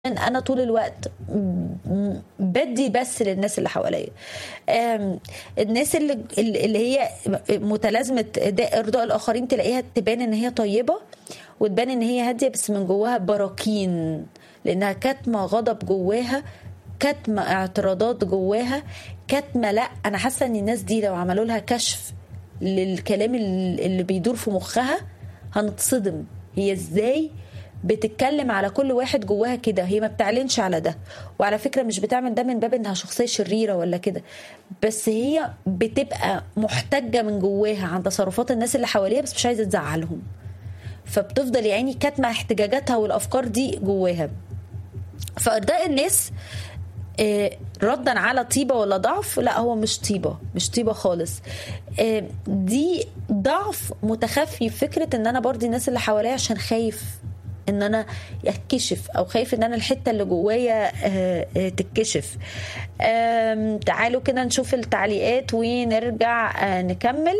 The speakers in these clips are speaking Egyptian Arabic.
انا طول الوقت م- بدي بس للناس اللي حواليا آم، الناس اللي اللي هي متلازمه ده ارضاء الاخرين تلاقيها تبان ان هي طيبه وتبان ان هي هاديه بس من جواها براكين لانها كاتمه غضب جواها كاتمه اعتراضات جواها كاتمه لا انا حاسه ان الناس دي لو عملوا لها كشف للكلام اللي اللي بيدور في مخها هنتصدم هي ازاي بتتكلم على كل واحد جواها كده هي ما بتعلنش على ده وعلى فكره مش بتعمل ده من باب انها شخصيه شريره ولا كده بس هي بتبقى محتجه من جواها عن تصرفات الناس اللي حواليها بس مش عايزه تزعلهم فبتفضل يعني كاتمه احتجاجاتها والافكار دي جواها فارضاء الناس آه، ردا على طيبه ولا ضعف لا هو مش طيبه مش طيبه خالص آه، دي ضعف متخفي في فكره ان انا برضي الناس اللي حواليا عشان خايف ان انا اتكشف او خايف ان انا الحته اللي جوايا آه، آه، تتكشف آم، تعالوا كده نشوف التعليقات ونرجع آه، نكمل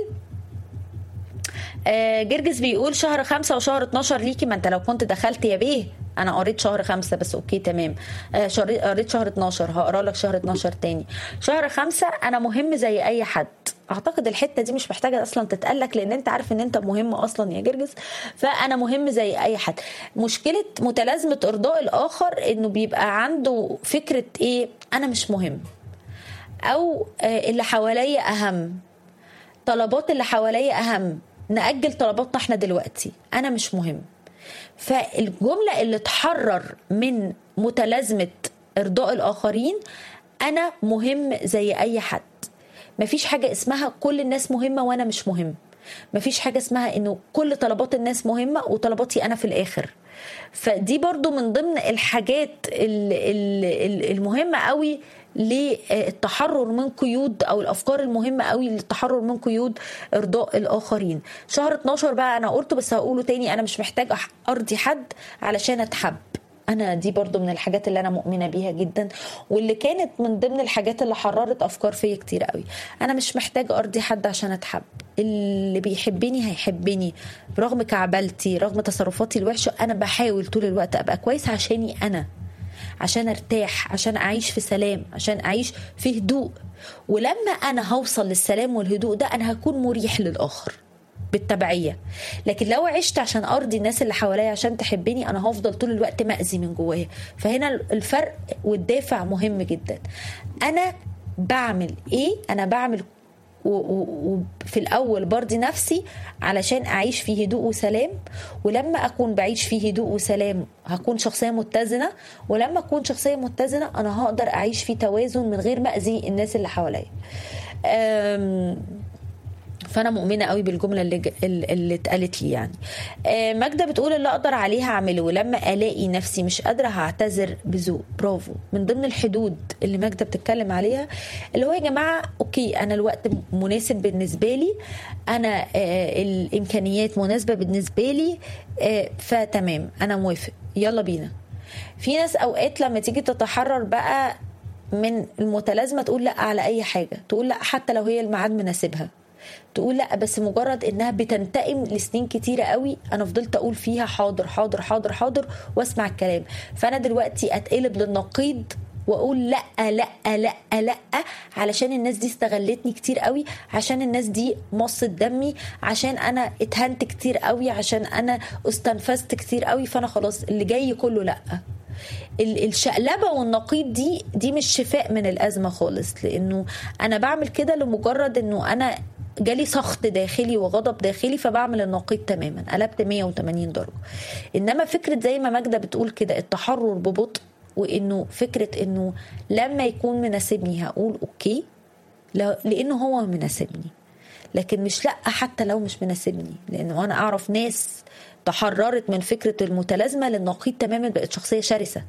آه، جرجس بيقول شهر خمسة وشهر 12 ليكي ما انت لو كنت دخلت يا بيه انا قريت شهر خمسة بس اوكي تمام آه، شهر- قريت شهر 12 هقرا لك شهر 12 تاني شهر خمسة انا مهم زي اي حد اعتقد الحته دي مش محتاجه اصلا تتقلك لان انت عارف ان انت مهم اصلا يا جرجس فانا مهم زي اي حد مشكله متلازمه ارضاء الاخر انه بيبقى عنده فكره ايه انا مش مهم او آه، اللي حواليا اهم طلبات اللي حواليا اهم نأجل طلباتنا احنا دلوقتي انا مش مهم فالجملة اللي تحرر من متلازمة ارضاء الاخرين انا مهم زي اي حد مفيش حاجة اسمها كل الناس مهمة وانا مش مهم مفيش حاجة اسمها انه كل طلبات الناس مهمة وطلباتي انا في الاخر فدي برضو من ضمن الحاجات ال- ال- ال- المهمة قوي للتحرر من قيود او الافكار المهمه قوي للتحرر من قيود ارضاء الاخرين شهر 12 بقى انا قلته بس هقوله تاني انا مش محتاج أح- ارضي حد علشان اتحب انا دي برضو من الحاجات اللي انا مؤمنه بيها جدا واللي كانت من ضمن الحاجات اللي حررت افكار فيا كتير قوي انا مش محتاج ارضي حد عشان اتحب اللي بيحبني هيحبني رغم كعبلتي رغم تصرفاتي الوحشه انا بحاول طول الوقت ابقى كويس عشاني انا عشان ارتاح عشان اعيش في سلام عشان اعيش في هدوء ولما انا هوصل للسلام والهدوء ده انا هكون مريح للاخر بالتبعية لكن لو عشت عشان أرضي الناس اللي حواليا عشان تحبني أنا هفضل طول الوقت مأذي من جوايا فهنا الفرق والدافع مهم جدا أنا بعمل إيه أنا بعمل وفي الأول برضي نفسي علشان أعيش في هدوء وسلام ولما أكون بعيش في هدوء وسلام هكون شخصية متزنة ولما أكون شخصية متزنة أنا هقدر أعيش في توازن من غير ما أذي الناس اللي حواليا أم فانا مؤمنه قوي بالجمله اللي ج- اللي اتقالت لي يعني آه، ماجده بتقول اللي اقدر عليه هعمله ولما الاقي نفسي مش قادره هعتذر بذوق برافو من ضمن الحدود اللي ماجده بتتكلم عليها اللي هو يا جماعه اوكي انا الوقت مناسب بالنسبه لي انا آه، الامكانيات مناسبه بالنسبه لي آه، فتمام انا موافق يلا بينا في ناس اوقات لما تيجي تتحرر بقى من المتلازمه تقول لا على اي حاجه تقول لا حتى لو هي الميعاد مناسبها تقول لا بس مجرد انها بتنتقم لسنين كتيره قوي انا فضلت اقول فيها حاضر حاضر حاضر حاضر واسمع الكلام فانا دلوقتي اتقلب للنقيض واقول لا لا لا لا علشان الناس دي استغلتني كتير قوي عشان الناس دي مصت دمي عشان انا اتهنت كتير قوي عشان انا استنفذت كتير قوي فانا خلاص اللي جاي كله لا ال- الشقلبه والنقيض دي دي مش شفاء من الازمه خالص لانه انا بعمل كده لمجرد انه انا جالي سخط داخلي وغضب داخلي فبعمل النقيض تماما قلبت 180 درجه انما فكره زي ما ماجده بتقول كده التحرر ببطء وانه فكره انه لما يكون مناسبني هقول اوكي لا- لانه هو مناسبني لكن مش لا حتى لو مش مناسبني لانه انا اعرف ناس تحررت من فكره المتلازمه للنقيض تماما بقت شخصيه شرسه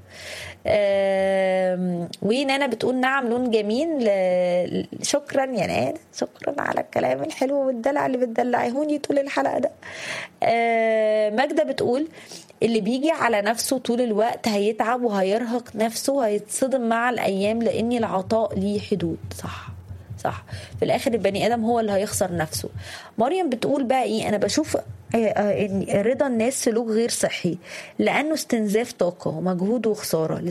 آم، ونانا بتقول نعم لون جميل ل- شكرا يا نانا شكرا على الكلام الحلو والدلع اللي بتدلعيهوني طول الحلقه ده آه، ماجده بتقول اللي بيجي على نفسه طول الوقت هيتعب وهيرهق نفسه وهيتصدم مع الايام لان العطاء ليه حدود صح صح في الاخر البني ادم هو اللي هيخسر نفسه مريم بتقول بقى ايه انا بشوف ان رضا الناس سلوك غير صحي لانه استنزاف طاقه ومجهود وخساره